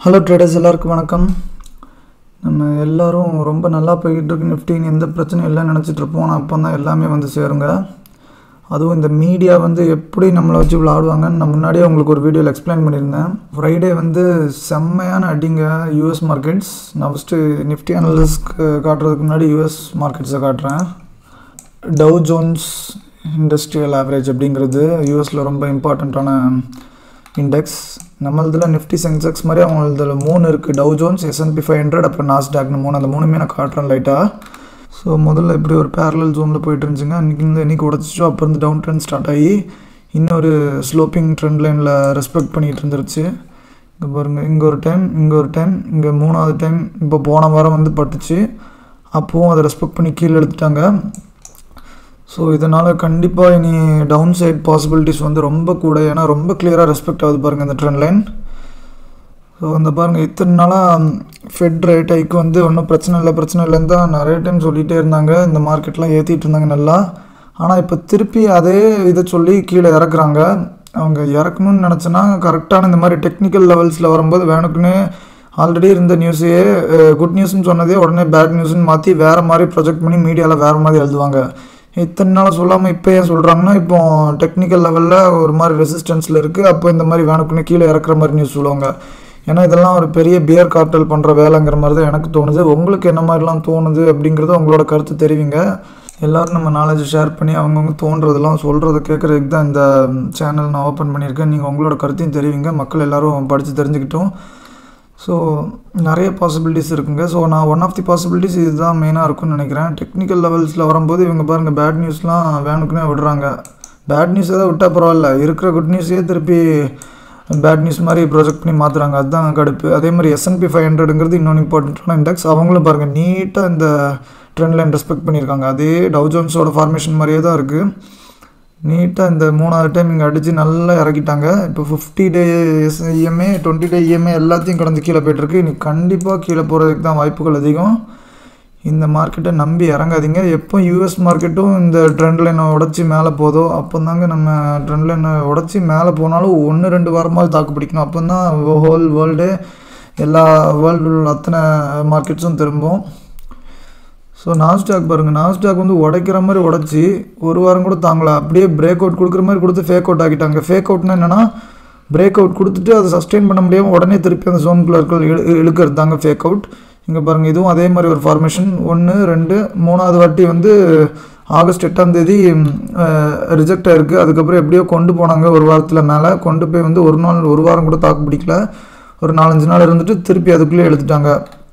Hello traders எல்லாருக்கும் வணக்கம் நம்ம எல்லாரும் ரொம்ப நல்லா போய்கிட்டு இருக்கு நிஃப்டின்னு எந்த பிரச்சனையும் இல்லைன்னு நினச்சிட்டு இருப்போம் ஆனால் அப்போ தான் எல்லாமே வந்து சேருங்க அதுவும் இந்த மீடியா வந்து எப்படி நம்மளை வச்சு விளாடுவாங்கன்னு நான் முன்னாடியே உங்களுக்கு ஒரு வீடியோவில் எக்ஸ்பிளைன் பண்ணியிருந்தேன் ஃப்ரைடே வந்து செம்மையான அடிங்க யூஎஸ் மார்க்கெட்ஸ் நான் ஃபஸ்ட்டு நிஃப்டி அனலிஸ்க்கு காட்டுறதுக்கு முன்னாடி யூஎஸ் மார்க்கெட்ஸை காட்டுறேன் டவ் ஜோன்ஸ் இண்டஸ்ட்ரியல் ஆவரேஜ் அப்படிங்கிறது யூஎஸில் ரொம்ப இம்பார்ட்டண்ட்டான இண்டெக்ஸ் நம்மளதில் நிஃப்டி சென்செக்ஸ் மாதிரி அவங்களதில் மூணு இருக்குது Dow Jones S and P five hundred அப்புறம் நாஸ்டாக்னு மூணு அந்த மூணுமே நான் காட்டுறேன் லைட்டாக ஸோ முதல்ல இப்படி ஒரு பேரலல் ஜோனில் போயிட்டு இருந்துச்சுங்க அன்றைக்கி இருந்து இன்றைக்கி உடச்சிச்சோ அப்போ இருந்து டவுன் ட்ரெண்ட் ஸ்டார்ட் ஆகி இன்னொரு ஸ்லோப்பிங் ட்ரெண்ட் லைனில் ரெஸ்பெக்ட் பண்ணிகிட்டு இருந்துருச்சு இங்கே பாருங்கள் இங்கே ஒரு டைம் இங்கே ஒரு டைம் இங்கே மூணாவது டைம் இப்போ போன வாரம் வந்து பட்டுச்சு அப்போவும் அதை ரெஸ்பெக்ட் பண்ணி கீழே எடுத்துட்டாங்க ஸோ இதனால் கண்டிப்பாக இனி டவுன் சைட் பாசிபிலிட்டிஸ் வந்து ரொம்ப கூட ஏன்னா ரொம்ப கிளியராக ரெஸ்பெக்ட் ஆகுது பாருங்கள் இந்த ட்ரெண்ட் லைன் ஸோ அந்த பாருங்கள் இத்தனை நாளாக ஃபெட் ரேட் ஹைக்கு வந்து ஒன்றும் பிரச்சனை இல்லை பிரச்சனை இல்லைன்னு தான் நிறைய டைம் சொல்லிகிட்டே இருந்தாங்க இந்த மார்க்கெட்லாம் ஏற்றிட்டு இருந்தாங்க நல்லா ஆனால் இப்போ திருப்பி அதே இதை சொல்லி கீழே இறக்குறாங்க அவங்க இறக்கணும்னு நினச்சோன்னா கரெக்டான இந்த மாதிரி டெக்னிக்கல் லெவல்ஸில் வரும்போது வேணுக்குன்னு ஆல்ரெடி இருந்த நியூஸையே குட் நியூஸ்னு சொன்னதே உடனே பேட் நியூஸ்னு மாற்றி வேறு மாதிரி ப்ரொஜெக்ட் பண்ணி மீடியாவில் வேறு மாதிரி எழுதுவாங்க இத்தனை நாள் சொல்லாமல் இப்போ ஏன் சொல்கிறாங்கன்னா இப்போ டெக்னிக்கல் லெவலில் ஒரு மாதிரி ரெசிஸ்டன்ஸில் இருக்குது அப்போ இந்த மாதிரி வேணுக்குன்னு கீழே இறக்குற மாதிரி நியூஸ் சொல்லுவாங்க ஏன்னா இதெல்லாம் ஒரு பெரிய பியர் கார்டல் பண்ணுற வேலைங்கிற மாதிரி தான் எனக்கு தோணுது உங்களுக்கு என்ன மாதிரிலாம் தோணுது அப்படிங்கிறத உங்களோட கருத்து தெரிவிங்க எல்லோரும் நம்ம நாலேஜ் ஷேர் பண்ணி அவங்கவுங்க தோன்றதெல்லாம் சொல்கிறத கேட்குறதுக்கு தான் இந்த சேனல் நான் ஓப்பன் பண்ணியிருக்கேன் நீங்கள் உங்களோட கருத்தையும் தெரிவிங்க மக்கள் எல்லோரும் படித்து தெரிஞ்சுக்கிட்டோம் ஸோ நிறைய பாசிபிலிட்டிஸ் இருக்குங்க ஸோ நான் ஒன் ஆஃப் தி பாசிபிலிட்டிஸ் இதுதான் மெயினாக இருக்கும்னு நினைக்கிறேன் டெக்னிக்கல் லெவல்ஸில் வரும்போது இவங்க பாருங்கள் பேட் நியூஸ்லாம் வேணுக்குன்னே விடுறாங்க பேட் நியூஸ் எதாவது விட்டால் பரவாயில்ல இருக்கிற குட் நியூஸே திருப்பி பேட் நியூஸ் மாதிரி ப்ரொஜெக்ட் பண்ணி மாற்றுறாங்க அதுதான் கடுப்பு அதே மாதிரி எஸ்என்பி ஃபைவ் ஹண்ட்ரடுங்கிறது இன்னொன்று இம்பார்ட்டண்ட்டான இண்டெக்ஸ் அவங்களும் பாருங்கள் நீட்டாக இந்த ட்ரெண்ட் லைன் ரெஸ்பெக்ட் பண்ணியிருக்காங்க அதே டவ் ஜோன்ஸோட ஃபார்மேஷன் மாதிரியே தான் இருக்குது நீட்டாக இந்த மூணாவது டைம் இங்கே அடித்து நல்லா இறக்கிட்டாங்க இப்போ fifty day EMA twenty day EMA எல்லாத்தையும் கடந்து கீழே போய்ட்டுருக்கு இன்னைக்கு கண்டிப்பாக கீழே போகிறதுக்கு தான் வாய்ப்புகள் அதிகம் இந்த மார்க்கெட்டை நம்பி இறங்காதீங்க எப்போ யூஎஸ் மார்க்கெட்டும் இந்த ட்ரெண்ட் லைனை உடச்சி மேலே போதோ அப்போ தாங்க நம்ம ட்ரெண்ட் லைனை உடச்சி மேலே போனாலும் ஒன்று ரெண்டு வாரமாவது தாக்கு பிடிக்கணும் அப்போ தான் ஹோல் வேர்ல்டு எல்லா வேர்ல்டு அத்தனை மார்க்கெட்ஸும் திரும்பும் ஸோ நாஸ்டாக் பாருங்கள் நாஸ்டாக் வந்து உடைக்கிற மாதிரி உடச்சி ஒரு வாரம் கூட தாங்கலை அப்படியே பிரேக் அவுட் கொடுக்குற மாதிரி கொடுத்து ஃபேக் அவுட் ஆக்கிட்டாங்க ஃபேக் அவுட்னா என்னென்னா பிரேக் அவுட் கொடுத்துட்டு அதை சஸ்டெயின் பண்ண முடியாமல் உடனே திருப்பி அந்த ஜோனுக்குள்ள இருக்க இழுக்கிறது தாங்க ஃபேக் அவுட் இங்கே பாருங்கள் இதுவும் அதே மாதிரி ஒரு ஃபார்மேஷன் ஒன்று ரெண்டு மூணாவது வாட்டி வந்து ஆகஸ்ட் எட்டாம் தேதி ரிஜெக்ட் ஆகிருக்கு அதுக்கப்புறம் எப்படியோ கொண்டு போனாங்க ஒரு வாரத்தில் மேலே கொண்டு போய் வந்து ஒரு நாள் ஒரு வாரம் கூட தாக்கு பிடிக்கல ஒரு நாலஞ்சு நாள் இருந்துட்டு திருப்பி அதுக்குள்ளேயே எழுத்துட்டாங்க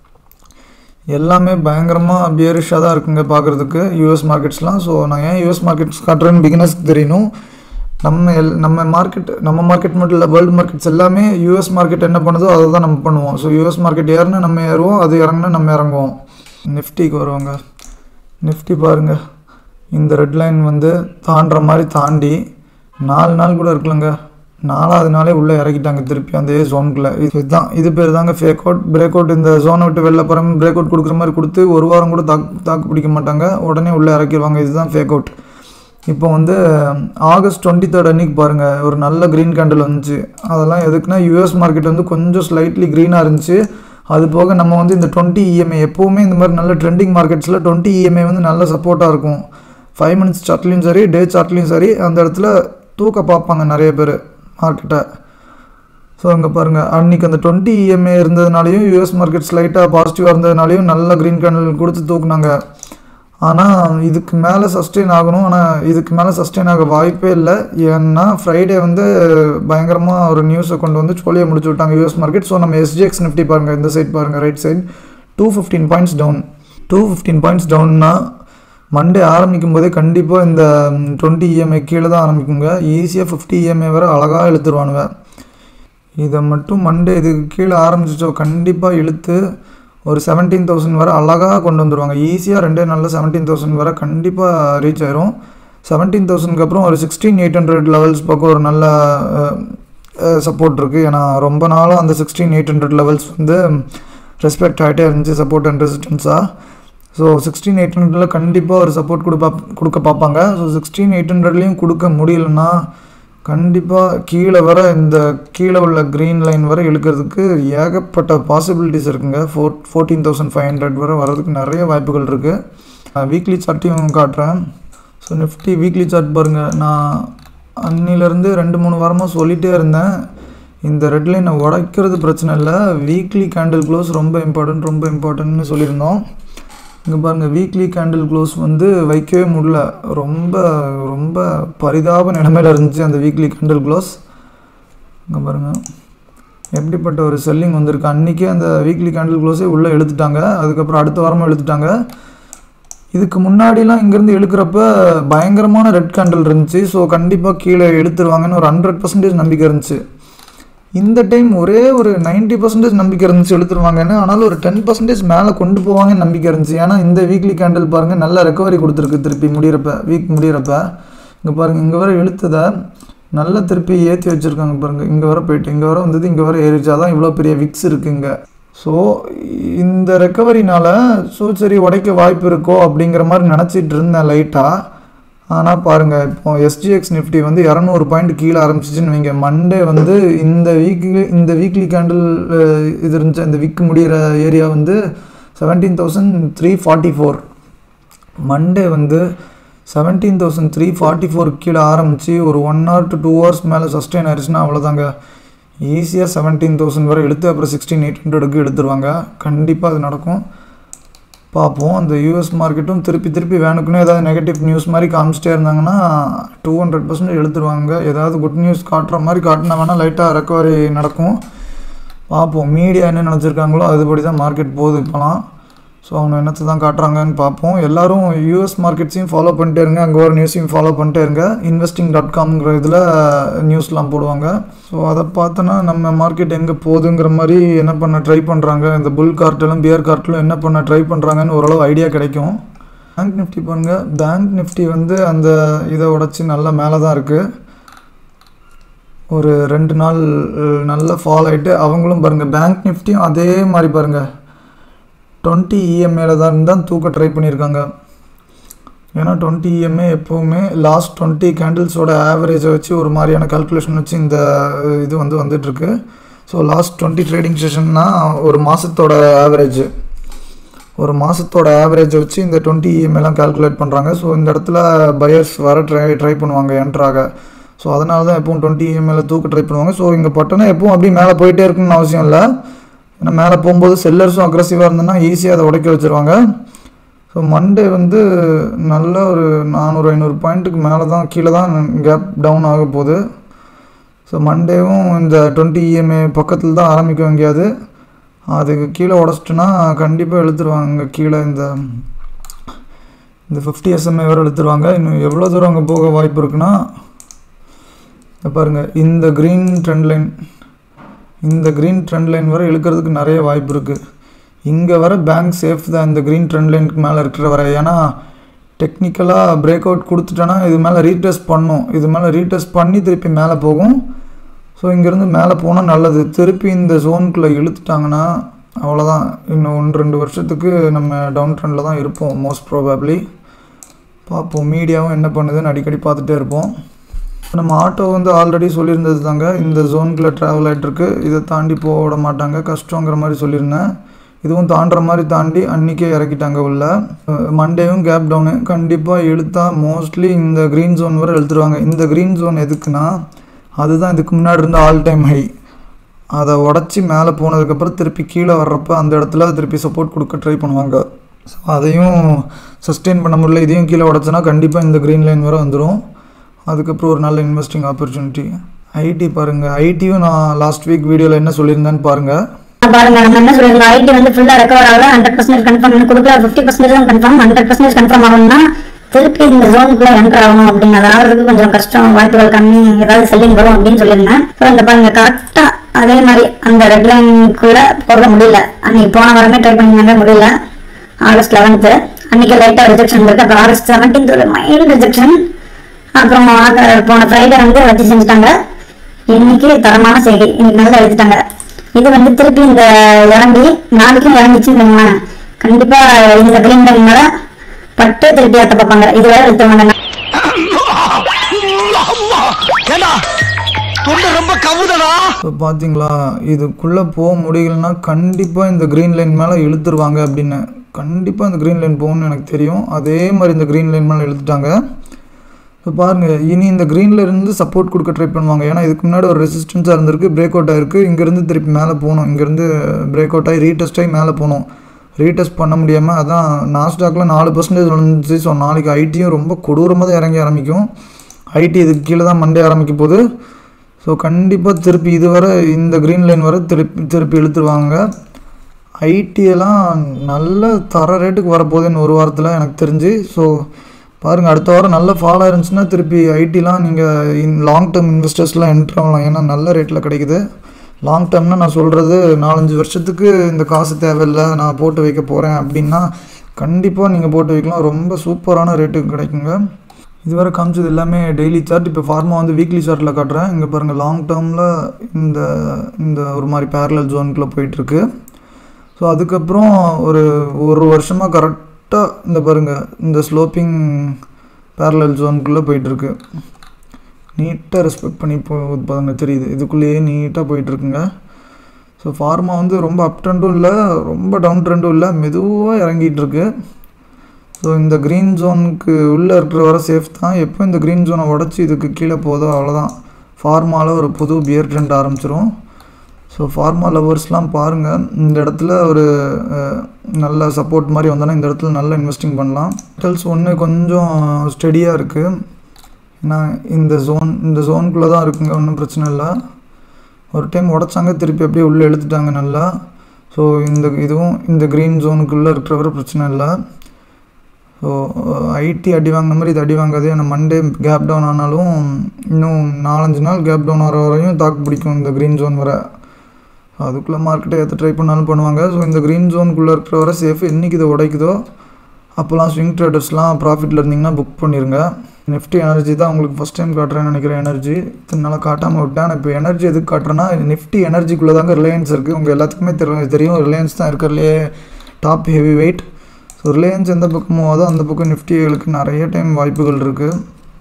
எல்லாமே பயங்கரமாக பியரிஷாக தான் இருக்குங்க பார்க்குறதுக்கு யூஎஸ் மார்க்கெட்ஸ்லாம் ஸோ நான் ஏன் யூஎஸ் மார்க்கெட்ஸ் காட்டுறேன்னு பிகினர்ஸ்க்கு தெரியணும் நம்ம எல் நம்ம மார்க்கெட் நம்ம மார்க்கெட் மட்டும் இல்லை வேர்ல்டு மார்க்கெட்ஸ் எல்லாமே யூஎஸ் மார்க்கெட் என்ன பண்ணுதோ அதை தான் நம்ம பண்ணுவோம் ஸோ யூஎஸ் மார்க்கெட் ஏறுனா நம்ம ஏறுவோம் அது இறங்குனா நம்ம இறங்குவோம் நிஃப்டிக்கு வருவாங்க நிஃப்டி பாருங்கள் இந்த ரெட் லைன் வந்து தாண்டுற மாதிரி தாண்டி நாலு நாள் கூட இருக்கலங்க நாலாவது நாளே உள்ளே இறக்கிட்டாங்க திருப்பி அந்த ஜோனுக்குள்ளே இதுதான் இது பேர் தாங்க ஃபேக் அவுட் பிரேக் அவுட் இந்த ஜோனை விட்டு வெளில போகிற பிரேக் அவுட் கொடுக்குற மாதிரி கொடுத்து ஒரு வாரம் கூட தாக்கு தாக்கு பிடிக்க மாட்டாங்க உடனே உள்ளே இறக்கிடுவாங்க இதுதான் ஃபேக் அவுட் இப்போ வந்து ஆகஸ்ட் டுவெண்ட்டி தேர்ட் அன்றைக்கி பாருங்கள் ஒரு நல்ல க்ரீன் கேண்டில் வந்துச்சு அதெல்லாம் எதுக்குன்னா யூஎஸ் மார்க்கெட் வந்து கொஞ்சம் ஸ்லைட்லி க்ரீனாக இருந்துச்சு அது போக நம்ம வந்து இந்த டுவெண்ட்டி இஎம்ஐ எப்போவுமே இந்த மாதிரி நல்ல ட்ரெண்டிங் மார்க்கெட்ஸில் டுவெண்ட்டி இஎம்ஐ வந்து நல்ல சப்போர்ட்டாக இருக்கும் ஃபைவ் மினிட்ஸ் சார்ட்லேயும் சரி டே சார்ட்லேயும் சரி அந்த இடத்துல தூக்க பார்ப்பாங்க நிறைய பேர் மார்க்கெட்டை ஸோ அங்கே பாருங்கள் அன்றைக்கி அந்த டுவெண்ட்டி இஎம்ஏ இருந்ததுனாலையும் யூஎஸ் மார்க்கெட் ஸ்லைட்டாக பாசிட்டிவாக இருந்ததுனாலையும் நல்ல க்ரீன் கேண்டில் கொடுத்து தூக்குனாங்க ஆனால் இதுக்கு மேலே சஸ்டெயின் ஆகணும் ஆனால் இதுக்கு மேலே சஸ்டெயின் ஆக வாய்ப்பே இல்லை ஏன்னா ஃப்ரைடே வந்து பயங்கரமாக ஒரு நியூஸை கொண்டு வந்து சோழியை முடிச்சு விட்டாங்க யூஎஸ் மார்க்கெட் ஸோ நம்ம எஸ்ஜிஎக்ஸ் நிஃப்டி பாருங்கள் இந்த சைட் பாருங்கள் right side two fifteen points down two fifteen points டவுன்னா மண்டே ஆரம்பிக்கும் போதே கண்டிப்பாக இந்த டுவெண்ட்டி இஎம்ஐ கீழே தான் ஆரம்பிக்குங்க ஈஸியாக ஃபிஃப்டி இஎம்ஐ வரை அழகாக இழுத்துருவானுங்க இதை மட்டும் மண்டே இதுக்கு கீழே ஆரம்பிச்சிச்சோ கண்டிப்பாக இழுத்து ஒரு செவன்டீன் தௌசண்ட் வரை அழகாக கொண்டு வந்துடுவாங்க ஈஸியாக ரெண்டே நாளில் செவன்டீன் தௌசண்ட் வரை கண்டிப்பாக ரீச் ஆயிரும் செவன்டீன் தௌசண்ட்க்கு அப்புறம் ஒரு சிக்ஸ்டீன் எயிட் ஹண்ட்ரட் லெவல்ஸ் பக்கம் ஒரு நல்ல சப்போர்ட் இருக்குது ஏன்னா ரொம்ப நாளாக அந்த சிக்ஸ்டீன் எயிட் ஹண்ட்ரட் லெவல்ஸ் வந்து ரெஸ்பெக்ட் ஆகிட்டே இருந்துச்சு சப்போர்ட் அண்ட் ரெசிஸ்டன்ஸாக ஸோ சிக்ஸ்டீன் எயிட் ஹண்ட்ரடில் கண்டிப்பாக ஒரு சப்போர்ட் கொடுப்பா கொடுக்க பார்ப்பாங்க ஸோ சிக்ஸ்டீன் எயிட் ஹண்ட்ரட்லேயும் கொடுக்க முடியலன்னா கண்டிப்பாக கீழே வர இந்த கீழே உள்ள க்ரீன் லைன் வரை இழுக்கிறதுக்கு ஏகப்பட்ட பாசிபிலிட்டிஸ் இருக்குங்க four fourteen thousand five hundred வரை வர்றதுக்கு நிறைய வாய்ப்புகள் இருக்குது வீக்லி சார்ட்டையும் காட்டுறேன் ஸோ நிஃப்டி வீக்லி சார்ட் பாருங்கள் நான் அன்னிலேருந்து ரெண்டு மூணு வாரமாக சொல்லிகிட்டே இருந்தேன் இந்த ரெட் லைனை உடைக்கிறது பிரச்சனை இல்லை வீக்லி கேண்டில் க்ளோஸ் ரொம்ப இம்பார்ட்டன்ட் ரொம்ப இம்பார்ட்டன்ட்னு சொல்லியிருந்தோம் இங்கே பாருங்கள் வீக்லி கேண்டில் க்ளோஸ் வந்து வைக்கவே முடியல ரொம்ப ரொம்ப பரிதாப நிலைமையில் இருந்துச்சு அந்த வீக்லி கேண்டில் க்ளோஸ் இங்கே பாருங்கள் எப்படிப்பட்ட ஒரு செல்லிங் வந்திருக்கு அன்றைக்கே அந்த வீக்லி கேண்டில் க்ளோஸே உள்ளே இழுத்துட்டாங்க அதுக்கப்புறம் அடுத்த வாரமும் இழுத்துட்டாங்க இதுக்கு முன்னாடிலாம் இங்கேருந்து இழுக்கிறப்ப பயங்கரமான ரெட் கேண்டில் இருந்துச்சு ஸோ கண்டிப்பாக கீழே இழுத்துருவாங்கன்னு ஒரு ஹண்ட்ரட் பர்சன்டேஜ் நம்பிக்கை இருந்துச்சு இந்த டைம் ஒரே ஒரு நைன்ட்டி பர்சன்டேஜ் நம்பிக்கை இருந்துச்சு எடுத்துருவாங்கன்னு ஆனாலும் ஒரு டென் பர்சன்டேஜ் மேலே கொண்டு போவாங்கன்னு நம்பிக்கை இருந்துச்சு ஏன்னா இந்த வீக்லி கேண்டில் பாருங்கள் நல்ல ரெக்கவரி கொடுத்துருக்கு திருப்பி முடியிறப்ப வீக் முடியிறப்ப இங்கே பாருங்கள் இங்கே வர இழுத்ததை நல்லா திருப்பி ஏற்றி வச்சுருக்காங்க பாருங்கள் இங்கே வர போயிட்டு இங்கே வர வந்தது இங்கே வர ஏறிச்சா தான் இவ்வளோ பெரிய விக்ஸ் இருக்குங்க ஸோ இந்த ரெக்கவரினால் ஸோ சரி உடைக்க வாய்ப்பு இருக்கோ அப்படிங்கிற மாதிரி நினச்சிட்டு இருந்தேன் லைட்டாக ஆனால் பாருங்கள் இப்போ எஸ்ஜிஎக்ஸ் நிஃப்டி வந்து இரநூறு பாயிண்ட் கீழே ஆரம்பிச்சிச்சுன்னு வைங்க மண்டே வந்து இந்த வீக்லி இந்த வீக்லி கேண்டில் இது இருந்துச்சு இந்த வீக் முடிகிற ஏரியா வந்து seventeen thousand three forty four Monday வந்து seventeen thousand three forty four கீழே ஆரம்பித்து ஒரு one hour to two hours மேலே சஸ்டெயின் ஆயிடுச்சுன்னா அவ்வளோதாங்க ஈஸியாக செவன்டீன் தௌசண்ட் வரை எடுத்து அப்புறம் சிக்ஸ்டீன் எயிட் ஹண்ட்ரடுக்கு எடுத்துருவாங்க கண்டிப்பாக அது நடக்கும் பார்ப்போம் அந்த யூஎஸ் மார்க்கெட்டும் திருப்பி திருப்பி வேணுக்குன்னு ஏதாவது நெகட்டிவ் நியூஸ் மாதிரி காமிச்சிட்டே இருந்தாங்கன்னா டூ ஹண்ட்ரட் பர்சன்ட் எடுத்துருவாங்க ஏதாவது குட் நியூஸ் காட்டுற மாதிரி காட்டினா வேணால் லைட்டாக ரெக்கவரி நடக்கும் பார்ப்போம் மீடியா என்ன நினச்சிருக்காங்களோ அதுபடி தான் மார்க்கெட் போகுது இப்போலாம் ஸோ அவங்க என்னத்தை தான் காட்டுறாங்கன்னு பார்ப்போம் எல்லோரும் யூஎஸ் மார்க்கெட்ஸையும் ஃபாலோ பண்ணிட்டே இருங்க அங்கே ஒரு நியூஸையும் ஃபாலோ பண்ணிட்டே இருங்க இன்வெஸ்டிங் டாட் காம்ங்கிற இதில் நியூஸ்லாம் போடுவாங்க ஸோ அதை பார்த்தோன்னா நம்ம மார்க்கெட் எங்கே போகுதுங்கிற மாதிரி என்ன பண்ண ட்ரை பண்ணுறாங்க இந்த புல் கார்ட்டிலும் பியர் கார்ட்டிலும் என்ன பண்ண ட்ரை பண்ணுறாங்கன்னு ஓரளவு ஐடியா கிடைக்கும் பேங்க் நிஃப்டி பாருங்கள் பேங்க் நிஃப்டி வந்து அந்த இதை உடச்சி நல்லா மேலே தான் இருக்குது ஒரு ரெண்டு நாள் நல்ல ஃபால் ஆகிட்டு அவங்களும் பாருங்கள் பேங்க் நிஃப்டியும் அதே மாதிரி பாருங்கள் டுவெண்ட்டி இஎம்ஏல தான் இருந்தால் தூக்க ட்ரை பண்ணியிருக்காங்க ஏன்னா டுவெண்ட்டி இஎம்ஏ எப்போவுமே லாஸ்ட் டுவெண்ட்டி கேண்டில்ஸோட ஆவரேஜை வச்சு ஒரு மாதிரியான கால்குலேஷன் வச்சு இந்த இது வந்து வந்துட்டுருக்கு ஸோ லாஸ்ட் டுவெண்ட்டி ட்ரேடிங் செஷன்னா ஒரு மாதத்தோட ஆவரேஜ் ஒரு மாதத்தோட ஆவரேஜை வச்சு இந்த டுவெண்ட்டி இஎம்ஏலாம் கால்குலேட் பண்ணுறாங்க ஸோ இந்த இடத்துல பயர்ஸ் வர ட்ரை ட்ரை பண்ணுவாங்க என்ட்ராக ஸோ அதனால தான் எப்பவும் டுவெண்ட்டி இஎம்ஏல தூக்க ட்ரை பண்ணுவாங்க ஸோ இங்கே பட்டனா எப்பவும் அப்படியே மேலே போயிட்டே இருக்குன்னு அவசியம் இல்லை ஏன்னா மேலே போகும்போது செல்லர்ஸும் அக்ரஸிவாக இருந்ததுன்னா ஈஸியாக அதை உடைக்க வச்சுருவாங்க ஸோ மண்டே வந்து நல்ல ஒரு நானூறு ஐநூறு பாயிண்ட்டுக்கு மேலே தான் கீழே தான் கேப் டவுன் ஆக போகுது ஸோ மண்டேவும் இந்த டுவெண்ட்டி இஎம்ஏ பக்கத்தில் தான் ஆரம்பிக்க வேண்டியது அதுக்கு கீழே உடச்சிட்டுனா கண்டிப்பாக இழுத்துருவாங்க கீழே இந்த இந்த ஃபிஃப்டி எஸ்எம்ஏ வேறு இழுத்துருவாங்க இன்னும் எவ்வளோ தூரம் அங்கே போக வாய்ப்பு இருக்குன்னா பாருங்கள் இந்த க்ரீன் ட்ரெண்ட் லைன் இந்த க்ரீன் ட்ரெண்ட் லைன் வரை இழுக்கிறதுக்கு நிறைய வாய்ப்பு இருக்குது இங்கே வர பேங்க் சேஃப் தான் இந்த க்ரீன் ட்ரெண்ட் லைனுக்கு மேலே இருக்கிற வரை ஏன்னா டெக்னிக்கலாக பிரேக் அவுட் கொடுத்துட்டோன்னா இது மேலே ரீடெஸ்ட் பண்ணும் இது மேலே ரீடெஸ்ட் பண்ணி திருப்பி மேலே போகும் ஸோ இங்கேருந்து மேலே போனால் நல்லது திருப்பி இந்த ஜோனுக்குள்ளே இழுத்துட்டாங்கன்னா அவ்வளோதான் இன்னும் ஒன்று ரெண்டு வருஷத்துக்கு நம்ம டவுன் ட்ரெண்டில் தான் இருப்போம் மோஸ்ட் ப்ராபப்ளி பார்ப்போம் மீடியாவும் என்ன பண்ணுதுன்னு அடிக்கடி பார்த்துட்டே இருப்போம் நம்ம ஆட்டோ வந்து ஆல்ரெடி சொல்லியிருந்தது தாங்க இந்த ஜோனுக்குள்ளே ட்ராவல் ஆகிட்டுருக்கு இதை தாண்டி போக விட மாட்டாங்க கஷ்டங்கிற மாதிரி சொல்லியிருந்தேன் இதுவும் தாண்டுற மாதிரி தாண்டி அன்றைக்கே இறக்கிட்டாங்க உள்ள மண்டேவும் கேப் டவுனு கண்டிப்பாக இழுத்தா மோஸ்ட்லி இந்த க்ரீன் ஜோன் வரை இழுத்துருவாங்க இந்த க்ரீன் ஜோன் எதுக்குன்னா அதுதான் இதுக்கு முன்னாடி இருந்த ஆல் டைம் ஹை அதை உடச்சி மேலே போனதுக்கப்புறம் திருப்பி கீழே வர்றப்ப அந்த இடத்துல திருப்பி சப்போர்ட் கொடுக்க ட்ரை பண்ணுவாங்க ஸோ அதையும் சஸ்டெயின் பண்ண முடியல இதையும் கீழே உடச்சோன்னா கண்டிப்பாக இந்த க்ரீன் லைன் வரை வந்துடும் அதுக்கப்புறம் ஒரு நல்ல இன்வெஸ்டிங் ஆப்பர்ச்சுனிட்டி ஐடி பாருங்கள் ஐடியும் நான் லாஸ்ட் வீக் வீடியோவில் என்ன சொல்லியிருந்தேன்னு பாருங்கள் பாருங்க நம்ம என்ன சொல்லிருந்தோம் ஐடி வந்து ஃபுல்லா ரெக்கவர் ஆகல ஹண்ட்ரட் பர்சன்ட் கன்ஃபார்ம் கொடுக்கல ஃபிஃப்டி பர்சன்டேஜ் தான் கன்ஃபார்ம் ஹண்ட்ரட் பர்சன்டேஜ் கன்ஃபார்ம் ஆகணும்னா திருப்பி இந்த ஜோனுக்குள்ள என்டர் ஆகணும் அப்படின்னு அதாவது கொஞ்சம் கஷ்டம் வாய்ப்புகள் கம்மி ஏதாவது செல்லிங் வரும் அப்படின்னு சொல்லியிருந்தேன் ஸோ இந்த பாருங்க கரெக்டா அதே மாதிரி அந்த ரெட் லைனுக்குள்ள போக முடியல அன்னைக்கு போன வாரமே ட்ரை பண்ணிங்க முடியல ஆகஸ்ட் லெவன்த்து அன்னைக்கு லைட்டா ரிஜெக்ஷன் இருக்கு அப்புறம் ஆகஸ்ட் செவன்டீன்த் ஒரு மைல்டு ரிஜெக்ஷன் அப்புறம் ஆக- போன ஃப்ரைடே வந்து வச்சு செஞ்சுட்டாங்க இன்னைக்கு தரமான செய்தி இன்னைக்கு நல்லா எடுத்துட்டாங்க இது வந்து திருப்பி இந்த இறங்கி நாளைக்கும் இறங்கிச்சுன்னு வைங்களேன். கண்டிப்பா இந்த கிரீன் லைன் மேல பட்டு திருப்பி அத்த பார்ப்பாங்க இது வேற எடுத்துவாங்க ஏண்டா தொண்டை ரொம்ப கவுதடா ஸோ பார்த்தீங்களா இதுக்குள்ளே போக முடியலன்னா கண்டிப்பாக இந்த க்ரீன் லைன் மேலே இழுத்துருவாங்க அப்படின்னு கண்டிப்பாக இந்த க்ரீன் லைன் போகணும்னு எனக்கு தெரியும் அதே மாதிரி இந்த க்ரீன் லைன் மேலே இழுத்துட்டாங்க ஸோ பாருங்கள் இனி இந்த க்ரீனில் இருந்து சப்போர்ட் கொடுக்க ட்ரை பண்ணுவாங்க ஏன்னா இதுக்கு முன்னாடி ஒரு ரெசிஸ்டன்ஸாக இருந்திருக்கு பிரேக் அவுட் ஆயிருக்கு இங்கேருந்து திருப்பி மேலே போகணும் இங்கேருந்து பிரேக் அவுட் ஆகி ரீடெஸ்ட் ஆகி மேலே போகணும் ரீடெஸ்ட் பண்ண முடியாமல் அதான் நாஸ்டாக்கில் நாலு பர்சன்டேஜ் வந்துச்சு ஸோ நாளைக்கு ஐடியும் ரொம்ப கொடூரமாக தான் இறங்கி ஆரம்பிக்கும் ஐடி இதுக்கு கீழே தான் மண்டே ஆரம்பிக்க போகுது ஸோ கண்டிப்பாக திருப்பி இது வர இந்த க்ரீன் லைன் வர திருப்பி திருப்பி இழுத்துருவாங்க ஐடியெல்லாம் நல்ல தர ரேட்டுக்கு வரப்போகுதுன்னு ஒரு வாரத்தில் எனக்கு தெரிஞ்சு ஸோ பாருங்கள் அடுத்த வாரம் நல்ல ஃபாலோ இருந்துச்சுன்னா திருப்பி ஐடிலாம் நீங்கள் இன் லாங் டேர்ம் இன்வெஸ்டர்ஸ்லாம் என்ட்ரு ஆகலாம் ஏன்னா நல்ல ரேட்டில் கிடைக்குது லாங் டேர்ம்னா நான் சொல்கிறது நாலஞ்சு வருஷத்துக்கு இந்த காசு தேவையில்லை நான் போட்டு வைக்க போகிறேன் அப்படின்னா கண்டிப்பாக நீங்கள் போட்டு வைக்கலாம் ரொம்ப சூப்பரான ரேட்டுக்கு கிடைக்குங்க இதுவரை காமிச்சது எல்லாமே டெய்லி சார்ட் இப்போ ஃபார்மா வந்து வீக்லி சார்ட்டில் காட்டுறேன் இங்கே பாருங்கள் லாங் டேர்மில் இந்த இந்த ஒரு மாதிரி பேரலல் ஜோனுக்குள்ளே போயிட்டுருக்கு ஸோ அதுக்கப்புறம் ஒரு ஒரு வருஷமாக கரெக்டாக இந்த பாருங்கள் இந்த ஸ்லோப்பிங் பேரலல் ஜோனுக்குள்ளே போயிட்டுருக்கு நீட்டாக ரெஸ்பெக்ட் பண்ணி போ பாருங்க தெரியுது இதுக்குள்ளேயே நீட்டாக போயிட்டுருக்குங்க ஸோ ஃபார்மா வந்து ரொம்ப அப் ட்ரெண்டும் இல்லை ரொம்ப டவுன் ட்ரெண்டும் இல்லை மெதுவாக இறங்கிட்டு இருக்கு ஸோ இந்த க்ரீன் ஜோனுக்கு உள்ளே இருக்கிற வர சேஃப் தான் எப்போ இந்த க்ரீன் ஜோனை உடச்சி இதுக்கு கீழே போதோ அவ்வளோதான் ஃபார்மாவில் ஒரு புது பியர் ட்ரெண்ட் ஆரம்பிச்சிரும் ஸோ ஃபார்மா லவர்ஸ்லாம் பாருங்கள் இந்த இடத்துல ஒரு அஹ், நல்ல சப்போர்ட் மாதிரி வந்தோன்னா இந்த இடத்துல நல்ல இன்வெஸ்டிங் பண்ணலாம் மெட்டல்ஸ் ஒன்று கொஞ்சம் ஸ்டெடியாக இருக்குது ஏன்னா இந்த ஜோன் இந்த ஜோனுக்குள்ளே தான் இருக்குங்க ஒன்றும் பிரச்சனை இல்லை ஒரு டைம் உடச்சாங்க திருப்பி அப்படியே உள்ளே இழுத்துட்டாங்க நல்லா ஸோ இந்த இதுவும் இந்த க்ரீன் ஜோனுக்குள்ளே இருக்கிறவரை பிரச்சனை இல்லை ஸோ ஐடி அடி வாங்கின மாதிரி இது அடி வாங்காது ஏன்னா மண்டே கேப் டவுன் ஆனாலும் இன்னும் நாலஞ்சு நாள் கேப் டவுன் ஆகிற வரையும் தாக்கு பிடிக்கும் இந்த க்ரீன் ஜோன் வர அதுக்குள்ளே மார்க்கெட்டை ஏற்ற ட்ரை பண்ணாலும் பண்ணுவாங்க ஸோ இந்த க்ரீன் ஜோனுக்குள்ளே இருக்கிற வர சேஃப் என்றைக்கு இதை உடைக்குதோ அப்போல்லாம் ஸ்விங் ட்ரேடர்ஸ்லாம் ப்ராஃபிட்டில் இருந்தீங்கன்னா புக் பண்ணிடுங்க நிஃப்டி எனர்ஜி தான் உங்களுக்கு ஃபஸ்ட் டைம் காட்டுறேன்னு நினைக்கிறேன் எனர்ஜி இத்தனை நாளாக காட்டாமல் விட்டேன் நான் இப்போ எனர்ஜி எதுக்கு காட்டுறேன்னா நிஃப்டி எனர்ஜிக்குள்ளே தாங்க ரிலையன்ஸ் இருக்குது உங்கள் எல்லாத்துக்குமே தெரியும் தெரியும் ரிலையன்ஸ் தான் இருக்கிறதுலே top heavyweight so Reliance எந்த பக்கமோ அதோ அந்த பக்கம் நிஃப்டிகளுக்கு நிறைய டைம் வாய்ப்புகள் இருக்குது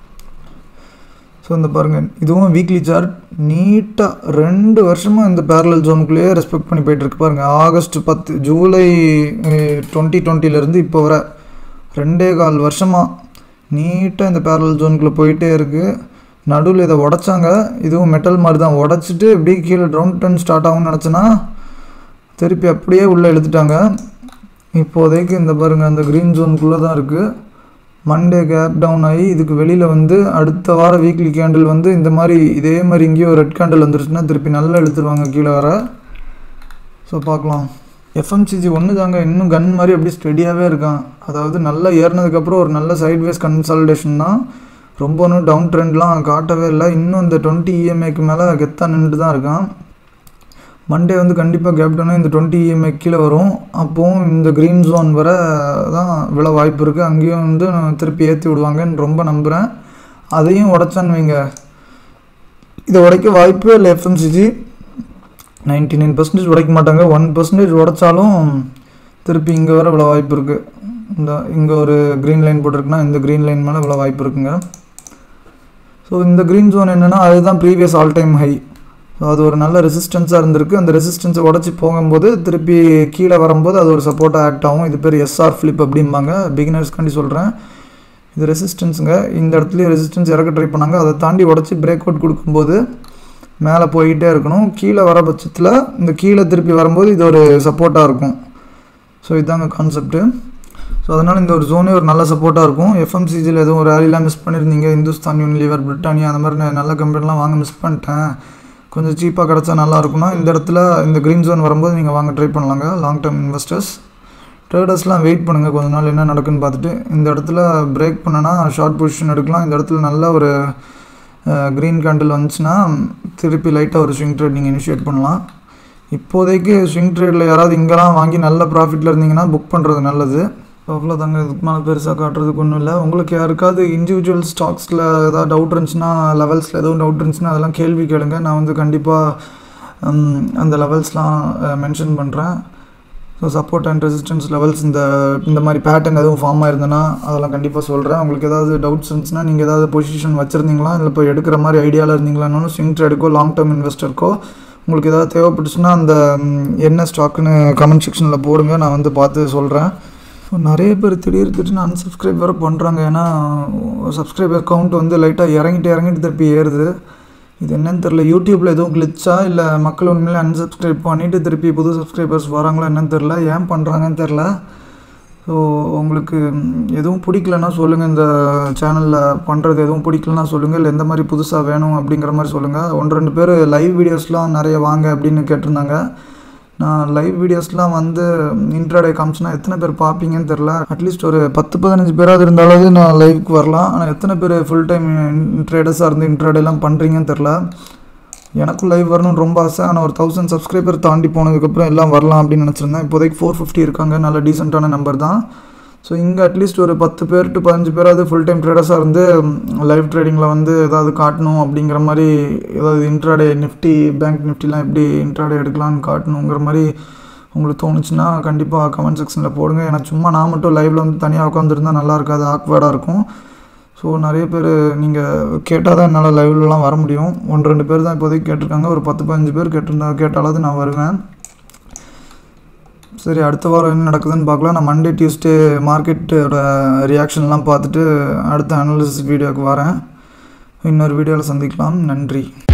ஸோ இந்த பாருங்கள் இதுவும் வீக்லி சார்ட் நீட்டாக ரெண்டு வருஷமாக இந்த பேரலல் ஜோனுக்குள்ளேயே ரெஸ்பெக்ட் பண்ணி போயிட்டுருக்கு பாருங்கள் ஆகஸ்ட் பத்து ஜூலை டுவெண்ட்டி டுவெண்ட்டிலேருந்து இப்போ வர ரெண்டே கால் வருஷமாக நீட்டாக இந்த பேரலல் ஜோனுக்குள்ளே போயிட்டே இருக்குது நடுவில் இதை உடச்சாங்க இதுவும் மெட்டல் மாதிரி தான் உடச்சிட்டு அப்படியே கீழே டவுன் டர்ன் ஸ்டார்ட் ஆகும்னு நினச்சேன்னா திருப்பி அப்படியே உள்ளே இழுத்துட்டாங்க இப்போதைக்கு இந்த பாருங்கள் அந்த க்ரீன் ஜோனுக்குள்ளே தான் இருக்குது மண்டே கேப் டவுன் ஆகி இதுக்கு வெளியில் வந்து அடுத்த வார வீக்லி கேண்டில் வந்து இந்த மாதிரி இதே மாதிரி இங்கேயும் ரெட் கேண்டில் வந்துருச்சுன்னா திருப்பி நல்லா இழுத்துருவாங்க கீழே வர ஸோ பார்க்கலாம் எஃப்எம்சிஜி ஒன்று தாங்க இன்னும் கன் மாதிரி அப்படியே ஸ்டெடியாகவே இருக்கான் அதாவது நல்லா ஏறினதுக்கப்புறம் ஒரு நல்ல சைட்வேஸ் கன்சல்டேஷன் தான் ரொம்ப ஒன்றும் டவுன் ட்ரெண்ட்லாம் காட்டவே இல்லை இன்னும் இந்த டுவெண்ட்டி இஎம்ஐக்கு மேலே கெத்தாக நின்றுட்டு தான் இருக்கான் மண்டே வந்து கண்டிப்பாக கேப் டவுனாக இந்த டுவெண்ட்டி இஎம்ஐ கீழே வரும் அப்போவும் இந்த க்ரீன் ஜோன் வர தான் விழ வாய்ப்பு இருக்குது அங்கேயும் வந்து நான் திருப்பி ஏற்றி விடுவாங்கன்னு ரொம்ப நம்புகிறேன் அதையும் உடச்சான்னு வைங்க இதை உடைக்க வாய்ப்பே இல்லை எஃப்எம்சிஜி நைன்டி நைன் பர்சன்டேஜ் உடைக்க மாட்டாங்க ஒன் பர்சன்டேஜ் உடைச்சாலும் திருப்பி இங்கே வர இவ்வளோ வாய்ப்பு இருக்குது இந்த இங்கே ஒரு க்ரீன் லைன் போட்டிருக்குன்னா இந்த க்ரீன் லைன் மேலே இவ்வளோ வாய்ப்பு இருக்குங்க ஸோ இந்த க்ரீன் ஜோன் என்னென்னா அதுதான் previous all time high so அது ஒரு நல்ல ரெசிஸ்டன்ஸாக இருந்திருக்கு அந்த ரெசிஸ்டன்ஸை உடச்சி போகும்போது திருப்பி கீழே வரும்போது அது ஒரு சப்போர்ட்டாக ஆக்ட் ஆகும் இது பேர் எஸ்ஆர் ஃப்ளிப் அப்படிம்பாங்க பிகினர்ஸ்க்காண்டி சொல்கிறேன் இது ரெசிஸ்டன்ஸுங்க இந்த இடத்துலையும் ரெசிஸ்டன்ஸ் இறக்க ட்ரை பண்ணாங்க அதை தாண்டி உடச்சி பிரேக் அவுட் கொடுக்கும்போது மேலே போய்கிட்டே இருக்கணும் கீழே வர பட்சத்தில் இந்த கீழே திருப்பி வரும்போது இது ஒரு சப்போர்ட்டாக இருக்கும் ஸோ இதுதாங்க கான்செப்ட்டு ஸோ அதனால் இந்த ஒரு ஜோனே ஒரு நல்ல சப்போர்ட்டாக இருக்கும் எஃப்எம்சிஜியில் எதுவும் ஒரு ரேலிலாம் மிஸ் பண்ணியிருந்தீங்க இந்துஸ்தான் யூனிலிவர் பிரிட்டானியா அந்த மாதிரி நான் நல்ல கம்பெனிலாம் வாங்க மிஸ் பண்ணிட்டேன் கொஞ்சம் சீப்பாக கிடச்சா நல்லா இருக்கும்னா இந்த இடத்துல இந்த க்ரீன் ஜோன் வரும்போது நீங்கள் வாங்க ட்ரை பண்ணலாங்க லாங் டேர்ம் இன்வெஸ்டர்ஸ் ட்ரேடர்ஸ்லாம் வெயிட் பண்ணுங்கள் கொஞ்ச நாள் என்ன நடக்குன்னு பார்த்துட்டு இந்த இடத்துல பிரேக் பண்ணனா ஷார்ட் பொசிஷன் எடுக்கலாம் இந்த இடத்துல நல்ல ஒரு க்ரீன் கேண்டில் வந்துச்சுன்னா திருப்பி லைட்டாக ஒரு ஸ்விங் ட்ரேட் நீங்கள் இனிஷியேட் பண்ணலாம் இப்போதைக்கு ஸ்விங் ட்ரேடில் யாராவது இங்கெல்லாம் வாங்கி நல்ல ப்ராஃபிட்டில் இருந்தீங்கன்னா புக் பண்ணுறது நல்லது அவ்வளோதாங்க இதுக்கு மேலே பெருசாக காட்டுறதுக்கு ஒன்றும் இல்லை உங்களுக்கு யாருக்காவது இண்டிவிஜுவல் ஸ்டாக்ஸில் ஏதாவது டவுட் இருந்துச்சுன்னா லெவல்ஸில் எதுவும் டவுட் இருந்துச்சுன்னா அதெல்லாம் கேள்வி கேளுங்க நான் வந்து கண்டிப்பாக அந்த லெவல்ஸ்லாம் மென்ஷன் பண்ணுறேன் so support and resistance levels இந்த இந்த மாதிரி பேட்டர்ன் எதுவும் ஃபார்ம் ஆயிருந்தனா அதெல்லாம் கண்டிப்பாக சொல்கிறேன் உங்களுக்கு ஏதாவது டவுட்ஸ் இருந்துச்சுன்னா நீங்கள் ஏதாவது பொசிஷன் வச்சுருந்தீங்களா இல்லை இப்போ எடுக்கிற மாதிரி ஐடியாவில் இருந்தீங்களானாலும் ஸ்விங் ட்ரேடுக்கோ லாங் டேர்ம் இன்வெஸ்டருக்கோ உங்களுக்கு ஏதாவது தேவைப்பட்டுச்சுன்னா அந்த ம், என்ன ஸ்டாக்குன்னு கமெண்ட் செக்ஷனில் போடுங்க நான் வந்து பார்த்து சொல்கிறேன் ஸோ நிறைய பேர் திடீர் திடீர்னு unsubscribe வேறு பண்ணுறாங்க ஏன்னா சப்ஸ்கிரைபர் கவுண்ட் வந்து லைட்டாக இறங்கிட்டு இறங்கிட்டு திருப்பி ஏறுது இது என்னன்னு தெரில யூடியூப்பில் எதுவும் கிளிச்சா இல்லை மக்கள் உண்மையிலே unsubscribe பண்ணிவிட்டு திருப்பி புது சப்ஸ்கிரைபர்ஸ் வராங்களா என்னன்னு தெரில ஏன் பண்ணுறாங்கன்னு தெரில ஸோ உங்களுக்கு ம், எதுவும் பிடிக்கலன்னா சொல்லுங்கள் இந்த சேனலில் பண்ணுறது எதுவும் பிடிக்கலன்னா சொல்லுங்கள் இல்லை எந்த மாதிரி புதுசாக வேணும் அப்படிங்கிற மாதிரி சொல்லுங்கள் ஒன்று ரெண்டு பேர் லைவ் வீடியோஸ்லாம் நிறைய வாங்க அப்படின்னு கேட்டிருந்தாங்க நான் லைவ் வீடியோஸ்லாம் வந்து இன்ட்ராடே காமிச்சுனா எத்தனை பேர் பார்ப்பீங்கன்னு தெரில அட்லீஸ்ட் ஒரு பத்து பதினஞ்சு பேராவது இருந்தாலாவது நான் லைவுக்கு வரலாம் ஆனால் எத்தனை பேர் ஃபுல் டைம் ட்ரேடர்ஸாக இருந்து இன்ட்ராடேலாம் பண்ணுறீங்கன்னு தெரில எனக்கும் லைவ் வரணும்னு ரொம்ப ஆசை ஆனால் ஒரு தௌசண்ட் சப்ஸ்கிரைபர் தாண்டி போனதுக்கப்புறம் எல்லாம் வரலாம் அப்படின்னு நினச்சிருந்தேன் இப்போதைக்கு ஃபோர் ஃபிஃப்டி இருக்காங்க நல்ல டீசெண்டான நம்பர் தான் ஸோ இங்கே அட்லீஸ்ட் ஒரு பத்து பேர் டு பதினஞ்சு பேராவது ஃபுல் டைம் ட்ரேடர்ஸாக இருந்து லைவ் ட்ரேடிங்கில் வந்து ஏதாவது காட்டணும் அப்படிங்கிற மாதிரி ஏதாவது இன்ட்ராடே நிஃப்டி பேங்க் நிஃப்டிலாம் எப்படி இன்ட்ராடே எடுக்கலாம்னு காட்டணுங்கிற மாதிரி உங்களுக்கு தோணுச்சுன்னா கண்டிப்பாக கமெண்ட் செக்ஷனில் போடுங்க ஏன்னா சும்மா நான் மட்டும் லைவில் வந்து தனியாக உட்காந்துருந்தா நல்லா இருக்காது ஆக்வர்டாக இருக்கும் ஸோ நிறைய பேர் நீங்கள் கேட்டால் தான் என்னால் லைவ்லலாம் வர முடியும் ஒன்று ரெண்டு பேர் தான் இப்போதைக்கு கேட்டிருக்காங்க ஒரு பத்து பதினஞ்சு பேர் கேட்டிருந்தா கேட்டாலாவது நான் வருவேன் சரி அடுத்த வாரம் என்ன நடக்குதுன்னு பார்க்கலாம் நான் மண்டே டியூஸ்டே மார்க்கெட்டோட ரியாக்ஷன்லாம் பார்த்துட்டு அடுத்த அனாலிசிஸ் வீடியோக்கு வரேன் இன்னொரு வீடியோவில் சந்திக்கலாம் நன்றி